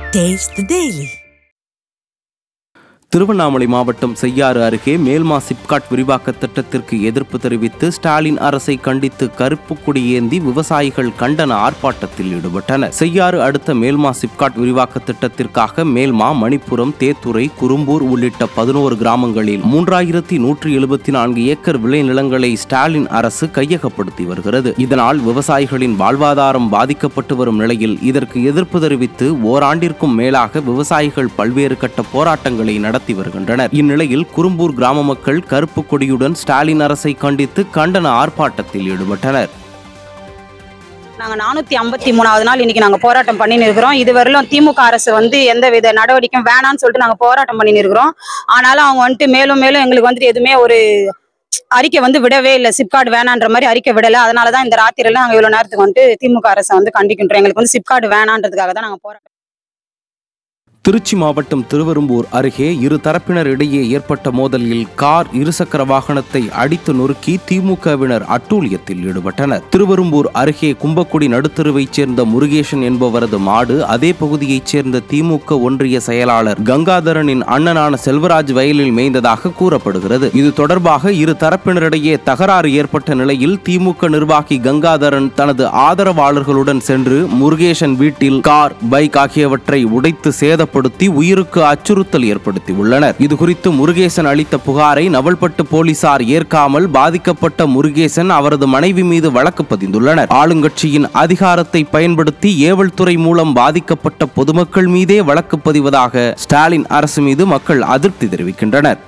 Taste the Daily. Tiruvannamalai மாவட்டம் செய்யாறு அருகே மேல்மா சிப்காட் விரிவாக்க திட்டத்திற்கு எதிர்ப்பு தெரிவித்து ஸ்டாலின் அரசை கண்டித்து கருப்பு கொடி ஏந்தி விவசாயிகள் கண்டன ஆர்ப்பாட்டத்தில் ஈடுபட்டனர் செய்யாறு அடுத்த மேல்மா சிப்காட் விரிவாக்க திட்டத்திற்காக மேல்மா மணிப்புரம் தேத்துறை குறும்பூர் உள்ளிட்ட பதினோரு கிராமங்களில் மூன்றாயிரத்தி நூற்றி எழுபத்தி நான்கு ஏக்கர் விளைநிலங்களை ஸ்டாலின் அரசு கையகப்படுத்தி வருகிறது இதனால் விவசாயிகளின் வாழ்வாதாரம் பாதிக்கப்பட்டு வரும் நிலையில் இதற்கு எதிர்ப்பு தெரிவித்து ஓராண்டிற்கும் மேலாக விவசாயிகள் பல்வேறு கட்ட போராட்டங்களை நடத்தி வருகின்றனர் இந்நிலையில் குறும்பூர் கிராம மக்கள் கருப்பு கொடியுடன் ஸ்டாலின் அரசை கண்டித்து கண்டன ஆர்ப்பாட்டத்தில் ஈடுபட்டனர் நாங்க நானூத்தி ஐம்பத்தி மூணாவது நாள் இன்னைக்கு நாங்க போராட்டம் பண்ணின்னு இருக்கிறோம் இதுவரையிலும் திமுக அரசு வந்து எந்த வித நடவடிக்கையும் வேணாம்னு சொல்லிட்டு நாங்க போராட்டம் பண்ணின்னு இருக்கிறோம் ஆனாலும் அவங்க வந்துட்டு மேலும் மேலும் எங்களுக்கு வந்துட்டு எதுவுமே ஒரு அறிக்கை வந்து விடவே இல்லை சிப்கார்டு வேணான்ற மாதிரி அறிக்கை விடல அதனாலதான் இந்த ராத்திரில நாங்க இவ்வளவு நேரத்துக்கு வந்துட்டு திமுக அரசை வந்து கண்டிக்கின்றோம் எங்களுக்கு வந்து சிப்கார்டு வேணான்றதுக்காக தான் நாங்க போராட்டம் திருச்சி மாவட்டம் திருவெரும்பூர் அருகே இரு தரப்பினர் இடையே ஏற்பட்ட மோதலில் கார் இருசக்கர வாகனத்தை அடித்து நொறுக்கி திமுகவினர் அட்டூழியத்தில் ஈடுபட்டனர் திருவெரும்பூர் அருகே கும்பக்குடி நடுத்தருவைச் சேர்ந்த முருகேசன் என்பவரது மாடு அதே பகுதியைச் சேர்ந்த திமுக ஒன்றிய செயலாளர் கங்காதரனின் அண்ணனான செல்வராஜ் வயலில் மேய்ந்ததாக கூறப்படுகிறது இது தொடர்பாக இரு தரப்பினரிடையே தகராறு ஏற்பட்ட நிலையில் திமுக நிர்வாகி கங்காதரன் தனது ஆதரவாளர்களுடன் சென்று முருகேசன் வீட்டில் கார் பைக் ஆகியவற்றை உடைத்து சேதப்படுத்தி உயிருக்கு அச்சுறுத்தல் ஏற்படுத்தி உள்ளனர் இதுகுறித்து முருகேசன் அளித்த புகாரை நவல்பட்டு போலீசார் ஏற்காமல் பாதிக்கப்பட்ட முருகேசன் அவரது மனைவி மீது வழக்கு பதிந்துள்ளனர் ஆளுங்கட்சியின் அதிகாரத்தை பயன்படுத்தி ஏவல் துறை மூலம் பாதிக்கப்பட்ட பொதுமக்கள் மீதே வழக்கு பதிவதாக ஸ்டாலின் அரசு மீது மக்கள் அதிருப்தி தெரிவிக்கின்றனர்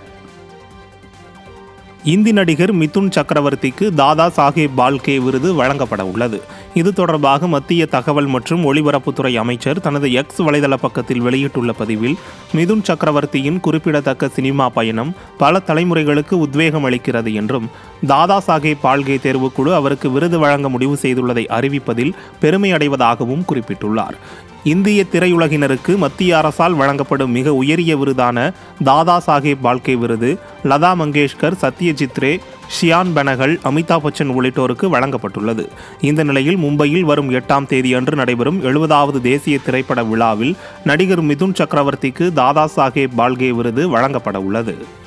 இந்தி நடிகர் மிதுன் சக்கரவர்த்திக்கு தாதா சாஹேப் பால்கே விருது வழங்கப்பட உள்ளது இது தொடர்பாக மத்திய தகவல் மற்றும் ஒலிபரப்புத்துறை அமைச்சர் தனது எக்ஸ் வலைதள பக்கத்தில் வெளியிட்டுள்ள பதிவில் மிதுன் சக்கரவர்த்தியின் குறிப்பிடத்தக்க சினிமா பயணம் பல தலைமுறைகளுக்கு உத்வேகம் அளிக்கிறது என்றும் தாதா சாஹேப் பால்கே தேர்வுக்குழு அவருக்கு விருது வழங்க முடிவு செய்துள்ளதை அறிவிப்பதில் பெருமை அடைவதாகவும் குறிப்பிட்டுள்ளார் இந்திய திரையுலகினருக்கு மத்திய அரசால் வழங்கப்படும் மிக உயரிய விருதான தாதா சாஹேப் பால்கே விருது லதா மங்கேஷ்கர் சத்யஜித் ரே ஷியான் பெனகல் அமிதாப் பச்சன் உள்ளிட்டோருக்கு வழங்கப்பட்டுள்ளது இந்த நிலையில் மும்பையில் வரும் எட்டாம் தேதியன்று நடைபெறும் எழுபதாவது தேசிய திரைப்பட விழாவில் நடிகர் மிதுன் சக்கரவர்த்திக்கு தாதா சாஹேப் பால்கே விருது வழங்கப்பட உள்ளது